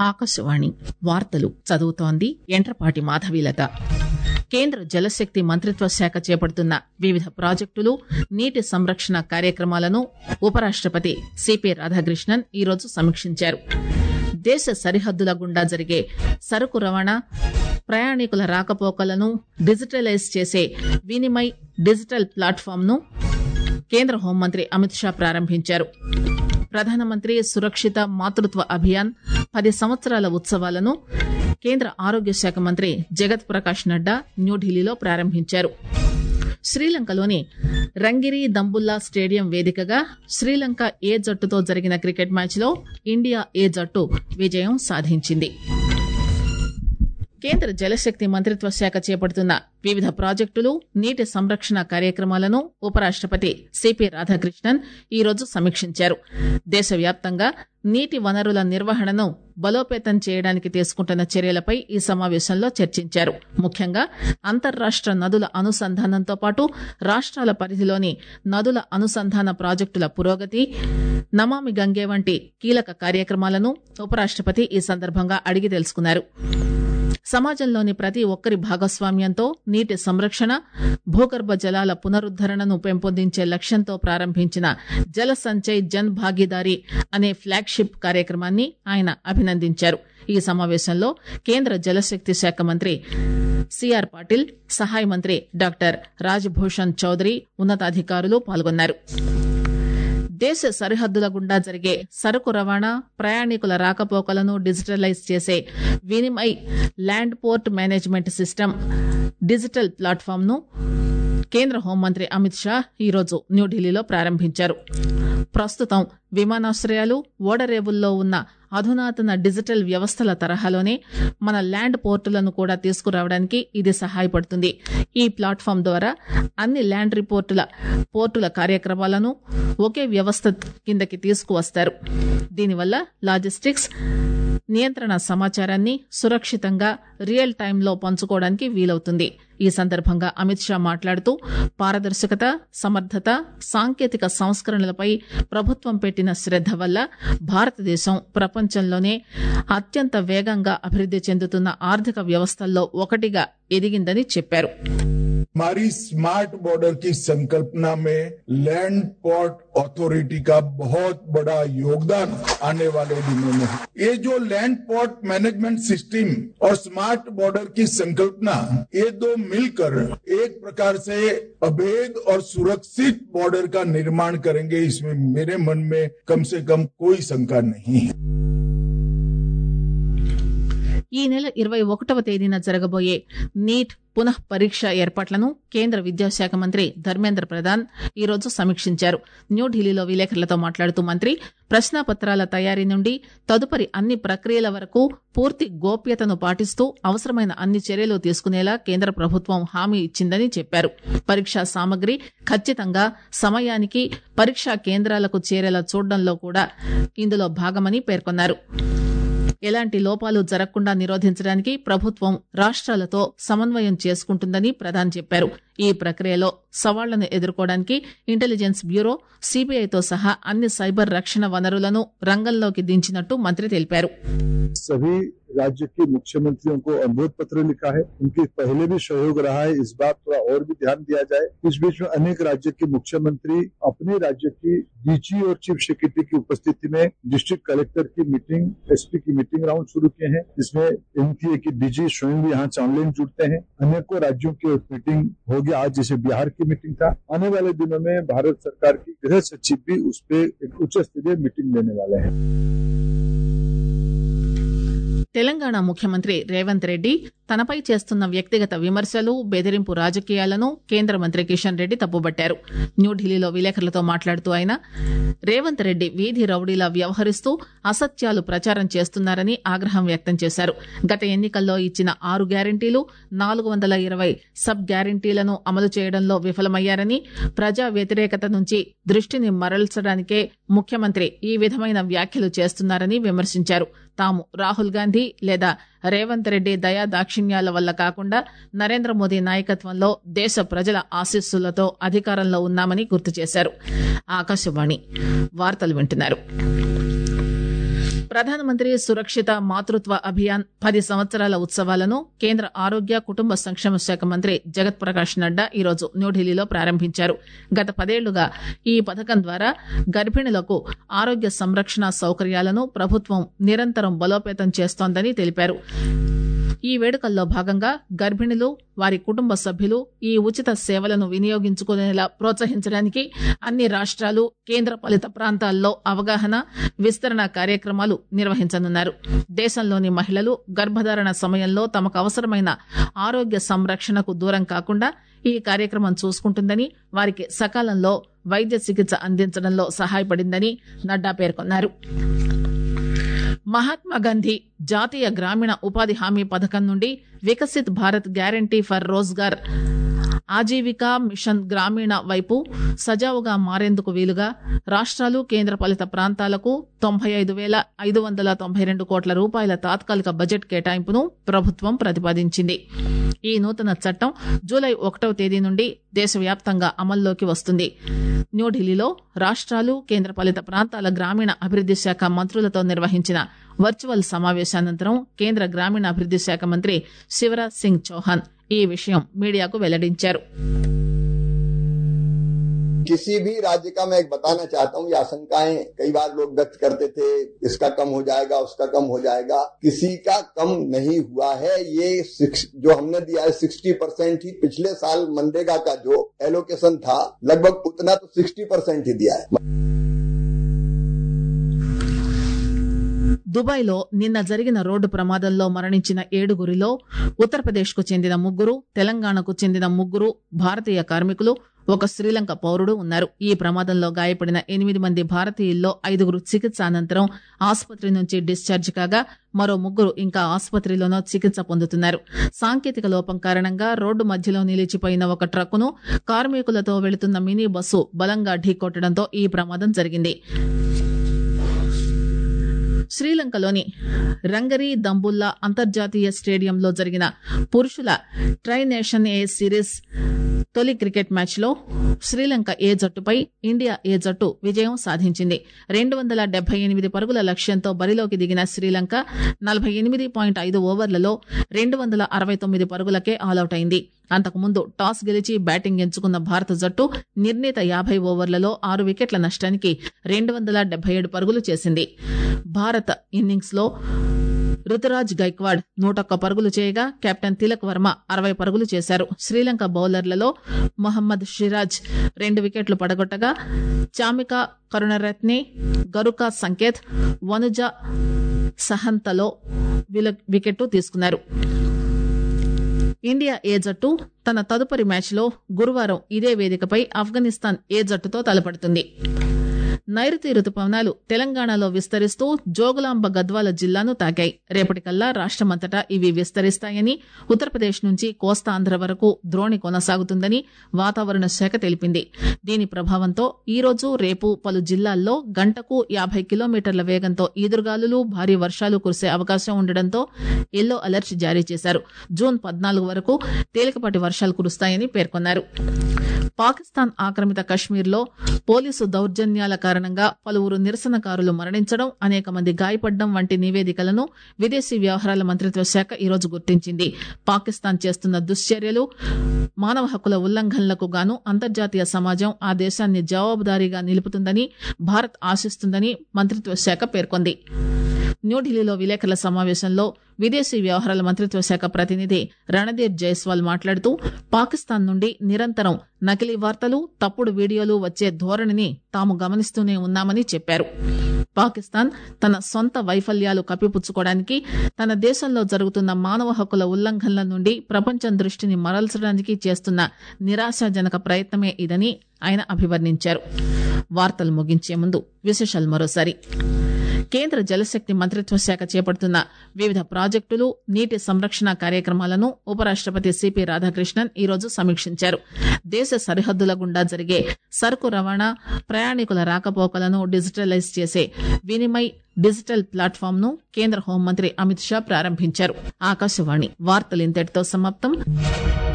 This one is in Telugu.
ఆకాశవాణి వార్తలు చదువుతోంది ఎంట్రపాటి మాధవీలత కేంద్ర జలశక్తి మంత్రిత్వ శాఖ చేపడుతున్న వివిధ ప్రాజెక్టులు నీటి సంరక్షణ కార్యక్రమాలను ఉపరాష్టపతి సిపి రాధాకృష్ణన్ ఈరోజు సమీక్షించారు దేశ సరిహద్దుల గుండా జరిగే సరుకు రవాణా ప్రయాణికుల రాకపోకలను డిజిటలైజ్ చేసే వినిమయ్ డిజిటల్ ప్లాట్ఫామ్ ను కేంద్ర హోంమంత్రి అమిత్ షా ప్రారంభించారు ప్రధానమంత్రి సురక్షిత మాతృత్వ అభియాన్ పది సంవత్సరాల ఉత్సవాలను కేంద్ర ఆరోగ్య శాఖ మంత్రి జగత్ ప్రకాష్ నడ్డా న్యూఢిల్లీలో ప్రారంభించారు శ్రీలంకలోని రంగిరి దంబుల్లా స్టేడియం వేదికగా శ్రీలంక ఏ జట్టుతో జరిగిన క్రికెట్ మ్యాచ్లో ఇండియా ఏ జట్టు విజయం సాధించింది కేంద్ర జలశక్తి మంత్రిత్వ శాఖ చేపడుతున్న వివిధ ప్రాజెక్టులు నీటి సంరక్షణ కార్యక్రమాలను ఉపరాష్టపతి సిపి రాధాకృష్ణన్ ఈరోజు సమీక్షించారు దేశవ్యాప్తంగా నీటి వనరుల నిర్వహణను బలోపేతం చేయడానికి తీసుకుంటున్న చర్యలపై ఈ సమావేశంలో చర్చించారు ముఖ్యంగా అంతర్రాష్ట నదుల అనుసంధానంతో పాటు రాష్ట్రాల పరిధిలోని నదుల అనుసంధాన ప్రాజెక్టుల పురోగతి నమామి గంగే వంటి కీలక కార్యక్రమాలను ఉపరాష్టపతి ఈ సందర్భంగా అడిగి తెలుసుకున్నారు సమాజంలోని ప్రతి ఒక్కరి భాగస్వామ్యంతో నీటి సంరక్షణ భూగర్భ జలాల పునరుద్దరణను పెంపొందించే లక్ష్యంతో ప్రారంభించిన జల సంచయ్ జన్ భాగీదారీ అనే ఫ్లాగ్షిప్ కార్యక్రమాన్ని ఆయన అభినందించారు ఈ సమావేశంలో కేంద్ర జలశక్తి శాఖ మంత్రి సిఆర్ పాటిల్ సహాయ మంత్రి డాక్టర్ రాజ్భూషణ్ చౌదరి ఉన్నతాధికారులు పాల్గొన్నారు దేశ సరిహద్దుల గుండా జరిగే సరుకు రవాణా ప్రయాణికుల రాకపోకలను డిజిటలైజ్ చేసే Vinimay land port management system digital platform ను కేంద్ర హోంమంత్రి అమిత్ షా ఈరోజు న్యూఢిల్లీలో ప్రారంభించారు ప్రస్తుతం విమానాశ్రయాలు ఓడరేవుల్లో ఉన్న అధునాతన డిజిటల్ వ్యవస్థల తరహాలోనే మన ల్యాండ్ పోర్టులను కూడా తీసుకురావడానికి ఇది సహాయపడుతుంది ఈ ప్లాట్ఫామ్ ద్వారా అన్ని ల్యాండ్ రిపోర్టుల పోర్టుల కార్యక్రమాలను ఒకే వ్యవస్థ కిందకి తీసుకువస్తారు దీనివల్ల లాజిస్టిక్స్ నియంత్రణ సమాచారాన్ని సురక్షితంగా రియల్ టైంలో పంచుకోవడానికి వీలవుతుంది ఈ సందర్భంగా అమిత్ షా మాట్లాడుతూ పారదర్శకత సమర్థత సాంకేతిక సంస్కరణలపై ప్రభుత్వం పెట్టిన శ్రద్ధ వల్ల భారతదేశం ప్రపంచంలోనే అత్యంత వేగంగా అభివృద్ది చెందుతున్న ఆర్థిక వ్యవస్థల్లో ఒకటిగా ఎదిగిందని చెప్పారు हमारी स्मार्ट बॉर्डर की संकल्पना में लैंड पोर्ट अथॉरिटी का बहुत बड़ा योगदान आने वाले दिनों में है ये जो लैंड पोर्ट मैनेजमेंट सिस्टम और स्मार्ट बॉर्डर की संकल्पना ये दो मिलकर एक प्रकार से अभेद और सुरक्षित बॉर्डर का निर्माण करेंगे इसमें मेरे मन में कम से कम कोई शंका नहीं है ఈ నెల ఇరవై ఒకటవ తేదీన జరగబోయే నీట్ పునః పరీక్ష ఏర్పాట్లను కేంద్ర విద్యాశాఖ మంత్రి ధర్మేంద్ర ప్రధాన్ ఈరోజు సమీక్షించారు న్యూఢిల్లీలో విలేకరులతో మాట్లాడుతూ మంత్రి ప్రశ్నాపత్రాల తయారీ నుండి తదుపరి అన్ని ప్రక్రియల వరకు పూర్తి గోప్యతను పాటిస్తూ అవసరమైన అన్ని చర్యలు తీసుకునేలా కేంద్ర ప్రభుత్వం హామీ ఇచ్చిందని చెప్పారు పరీక్షా సామగ్రి ఖచ్చితంగా సమయానికి పరీక్షా కేంద్రాలకు చేరేలా చూడడంలో కూడా ఇందులో భాగమని పేర్కొన్నారు ఎలాంటి లోపాలు జరగకుండా నిరోధించడానికి ప్రభుత్వం రాష్ట్రాలతో సమన్వయం చేసుకుంటుందని ప్రధాన్ చెప్పారు ఈ ప్రక్రియలో సవాళ్లను ఎదుర్కోవడానికి ఇంటెలిజెన్స్ బ్యూరో సిబిఐతో సహా అన్ని సైబర్ రక్షణ వనరులను రంగంలోకి దించినట్టు మంత్రి తెలిపారు सभी राज्य के मुख्यमंत्रियों को अनुरोध पत्र लिखा है उनके पहले भी सहयोग रहा है इस बात थोड़ा और भी ध्यान दिया जाए इस बीच में अनेक राज्य के मुख्यमंत्री अपने राज्य की डीजी और चीफ सेक्रेटरी की उपस्थिति में डिस्ट्रिक्ट कलेक्टर की मीटिंग एसपी की मीटिंग राउंड शुरू किए हैं जिसमें इनकी है कि डीजी स्वयं भी यहाँ ऑनलाइन जुड़ते हैं अनेकों राज्यों की मीटिंग होगी आज जैसे बिहार की मीटिंग था आने वाले दिनों में भारत सरकार की गृह सचिव भी उस पर एक उच्च स्तरीय मीटिंग लेने वाले हैं తెలంగాణ ముఖ్యమంత్రి రేవంత్ రెడ్డి తనపై చేస్తున్న వ్యక్తిగత విమర్శలు బెదిరింపు రాజకీయాలను కేంద్ర మంత్రి కిషన్ రెడ్డి తప్పుబట్టారు న్యూఢిల్లీలో విలేకరులతో మాట్లాడుతూ ఆయన రేవంత్ రెడ్డి వీధి రౌడీలా వ్యవహరిస్తూ అసత్యాలు ప్రచారం చేస్తున్నారని ఆగ్రహం వ్యక్తం చేశారు గత ఎన్నికల్లో ఇచ్చిన ఆరు గ్యారంటీలు నాలుగు వందల ఇరవై సబ్ గ్యారంటీలను అమలు చేయడంలో విఫలమయ్యారని ప్రజా వ్యతిరేకత నుంచి దృష్టిని మరల్చడానికే ముఖ్యమంత్రి ఈ విధమైన వ్యాఖ్యలు చేస్తున్నారని విమర్శించారు తాము రాహుల్ గాంధీ లేదా రేవంత్ రెడ్డి దయా దాక్షిణ్యాల వల్ల కాకుండా నరేంద్ర మోదీ నాయకత్వంలో దేశ ప్రజల ఆశీస్సులతో అధికారంలో ఉన్నామని గుర్తు చేశారు ఆకాశవాణి వార్తలు వింటున్నారు ప్రధానమంత్రి సురక్షిత మాతృత్వ అభియాన్ పది సంవత్సరాల ఉత్సవాలను కేంద్ర ఆరోగ్య కుటుంబ సంక్షేమ శాఖ మంత్రి జగత్ ప్రకాష్ నడ్డా ఈరోజు న్యూఢిల్లీలో ప్రారంభించారు గత పదేళ్లుగా ఈ పథకం ద్వారా గర్భిణులకు ఆరోగ్య సంరక్షణ సౌకర్యాలను ప్రభుత్వం నిరంతరం బలోపేతం చేస్తోందని తెలిపారు ఈ వేడుకల్లో భాగంగా గర్భిణులు వారి కుటుంబ సభ్యులు ఈ ఉచిత సేవలను వినియోగించుకునేలా ప్రోత్సహించడానికి అన్ని రాష్ట్రాలు కేంద్ర పాలిత ప్రాంతాల్లో అవగాహన విస్తరణ కార్యక్రమాలు నిర్వహించనున్నారు దేశంలోని మహిళలు గర్భధారణ సమయంలో తమకు అవసరమైన ఆరోగ్య సంరక్షణకు దూరం కాకుండా ఈ కార్యక్రమం చూసుకుంటుందని వారికి సకాలంలో వైద్య చికిత్స అందించడంలో సహాయపడిందని నడ్డా పేర్కొన్నారు మహాత్మా గాంధీ జాతీయ గ్రామీణ ఉపాధి హామీ పథకం నుండి Viksit Bharat guarantee for Rozgar Ajeevika mission Gramin వైపు సజావుగా మారేందుకు వీలుగా రాష్ట్రాలు కేంద్రపాలిత ప్రాంతాలకు తొంభై ఐదు వేల ఐదు వందల తొంభై రెండు కోట్ల రూపాయల తాత్కాలిక బడ్జెట్ కేటాయింపును ప్రభుత్వం ప్రతిపాదించింది ఈ నూతన చట్టం జూలై ఒకటవ తేదీ నుండి దేశవ్యాప్తంగా అమల్లోకి వస్తుంది న్యూఢిల్లీలో రాష్ట్రాలు కేంద్రపాలిత ప్రాంతాల గ్రామీణ అభివృద్ది శాఖ మంత్రులతో నిర్వహించిన వర్చువల్ సమావేశానంతరం కేంద్ర గ్రామీణాభివృద్ది శాఖ మంత్రి శివరాజ్ సింగ్ చౌహాన్ ఈ విషయం మీడియాకు వెల్లడించారు किसी भी राज्य का मैं एक बताना चाहता हूँ ये आशंकाएं कई बार लोग व्यक्त करते थे इसका कम हो जाएगा उसका कम हो जाएगा किसी का कम नहीं हुआ है ये जो हमने दिया है सिक्सटी परसेंट ही पिछले साल मनरेगा का जो एलोकेशन था लगभग उतना तो सिक्सटी परसेंट ही दिया है దుబాయ్లో నిన్న జరిగిన రోడ్డు ప్రమాదంలో మరణించిన ఏడుగురిలో ఉత్తరప్రదేశ్కు చెందిన ముగ్గురు తెలంగాణకు చెందిన ముగ్గురు భారతీయ కార్మికులు ఒక శ్రీలంక పౌరుడు ఉన్నారు ఈ ప్రమాదంలో గాయపడిన ఎనిమిది మంది భారతీయుల్లో ఐదుగురు చికిత్స అనంతరం ఆసుపత్రి నుంచి డిశ్చార్జ్ కాగా మరో ముగ్గురు ఇంకా ఆసుపత్రిలోనో చికిత్స పొందుతున్నారు సాంకేతిక లోపం కారణంగా రోడ్డు మధ్యలో నిలిచిపోయిన ఒక ట్రక్కును కార్మికులతో వెళుతున్న మినీ బస్సు బలంగా ఢీకొట్టడంతో ఈ ప్రమాదం జరిగింది శ్రీలంకలోని రంగరీ దంబుల్లా అంతర్జాతీయ స్టేడియంలో జరిగిన పురుషుల ట్రై నేషన్ ఏ సిరీస్ తొలి క్రికెట్ మ్యాచ్లో శ్రీలంక ఏ జట్టుపై ఇండియా ఏ జట్టు విజయం సాధించింది రెండు వందల డెబ్బై ఎనిమిది పరుగుల లక్ష్యంతో బరిలోకి దిగిన శ్రీలంక నలభై ఎనిమిది పాయింట్ ఐదు ఓవర్లలో రెండు వందల అరవై తొమ్మిది పరుగులకే ఆలౌట్ అయింది అంతకుముందు టాస్ గెలిచి బ్యాటింగ్ ఎంచుకున్న భారత జట్టు నిర్ణీత యాభై ఓవర్లలో ఆరు వికెట్ల నష్టానికి రెండు వందల డెబ్బై ఏడు పరుగులు చేసింది భారత ఇన్నింగ్స్ లో రుతురాజ్ గైక్వాడ్ నూటొక్క పరుగులు చేయగా కెప్టెన్ తిలక్ వర్మ అరవై పరుగులు చేశారు శ్రీలంక బౌలర్లలో మొహమ్మద్ షిరాజ్ రెండు వికెట్లు పడగొట్టగా చామిక కరుణరత్నే గరుకా సంకేత్ వనుజ సహంతలో వికెట్ తీసుకున్నారు ఇండియా ఏ జట్టు తన తదుపరి మ్యాచ్లో గురువారం ఇదే వేదికపై ఆఫ్ఘనిస్తాన్ ఏ జట్టుతో తలపడుతుంది నైరుతి రుతుపవనాలు తెలంగాణలో విస్తరిస్తూ జోగులాంబ గద్వాల జిల్లాను తాకాయి రేపటికల్లా రాష్టమంతటా ఇవి విస్తరిస్తాయని ఉత్తరప్రదేశ్ నుంచి కోస్తాంధ్ర వరకు ద్రోణి కొనసాగుతుందని వాతావరణ శాఖ తెలిపింది దీని ప్రభావంతో ఈ రోజు రేపు పలు జిల్లాల్లో గంటకు యాభై కిలోమీటర్ల వేగంతో ఈదురుగాలులు భారీ వర్షాలు కురిసే అవకాశం ఉండడంతో ఎల్లో అలర్ట్ జారీ చేశారు జూన్ పద్నాలుగు వరకు తేలికపాటి వర్షాలు కురుస్తాయని పేర్కొన్నారు పాకిస్తాన్ ఆక్రమిత కశ్మీర్లో పోలీసు దౌర్జన్యాల కారణంగా పలువురు నిరసనకారులు మరణించడం అనేక మంది గాయపడడం వంటి నివేదికలను విదేశీ వ్యవహారాల మంత్రిత్వ శాఖ ఈరోజు గుర్తించింది పాకిస్తాన్ చేస్తున్న దుశ్చర్యలు మానవ హక్కుల ఉల్లంఘనలకు గాను అంతర్జాతీయ సమాజం ఆ దేశాన్ని జవాబుదారీగా నిలుపుతుందని భారత్ ఆశిస్తుందని మంత్రిత్వ శాఖ పేర్కొంది న్యూఢిల్లీలో విలేకరుల సమావేశంలో విదేశీ వ్యవహారాల మంత్రిత్వ శాఖ ప్రతినిధి రణదీప్ జైస్వాల్ మాట్లాడుతూ పాకిస్తాన్ నుండి నిరంతరం నకిలీ వార్తలు తప్పుడు వీడియోలు వచ్చే ధోరణిని తాము గమనిస్తూనే ఉన్నామని చెప్పారు పాకిస్తాన్ తన సొంత వైఫల్యాలు కప్పిపుచ్చుకోవడానికి తన దేశంలో జరుగుతున్న మానవ హక్కుల ఉల్లంఘనల నుండి ప్రపంచం దృష్టిని మరల్చడానికి చేస్తున్న నిరాశాజనక ప్రయత్నమే ఇదని ఆయన అభివర్ణించారు వార్తలు ముగించే ముందు విశేషాలు మరోసారి కేంద్ర జలశక్తి మంత్రిత్వ శాఖ చేపడుతున్న వివిధ ప్రాజెక్టులు నీటి సంరక్షణ కార్యక్రమాలను ఉపరాష్టపతి సిపి రాధాకృష్ణన్ ఈరోజు సమీక్షించారు దేశ సరిహద్దుల గుండా జరిగే సరుకు రవాణా ప్రయాణికుల రాకపోకలను డిజిటలైజ్ చేసే వినిమయ్ డిజిటల్ ప్లాట్ఫామ్ ను కేంద్ర హోంమంత్రి అమిత్ షా ప్రారంభించారు ఆకాశవాణి వార్తలు ఇంతటితో సమాప్తం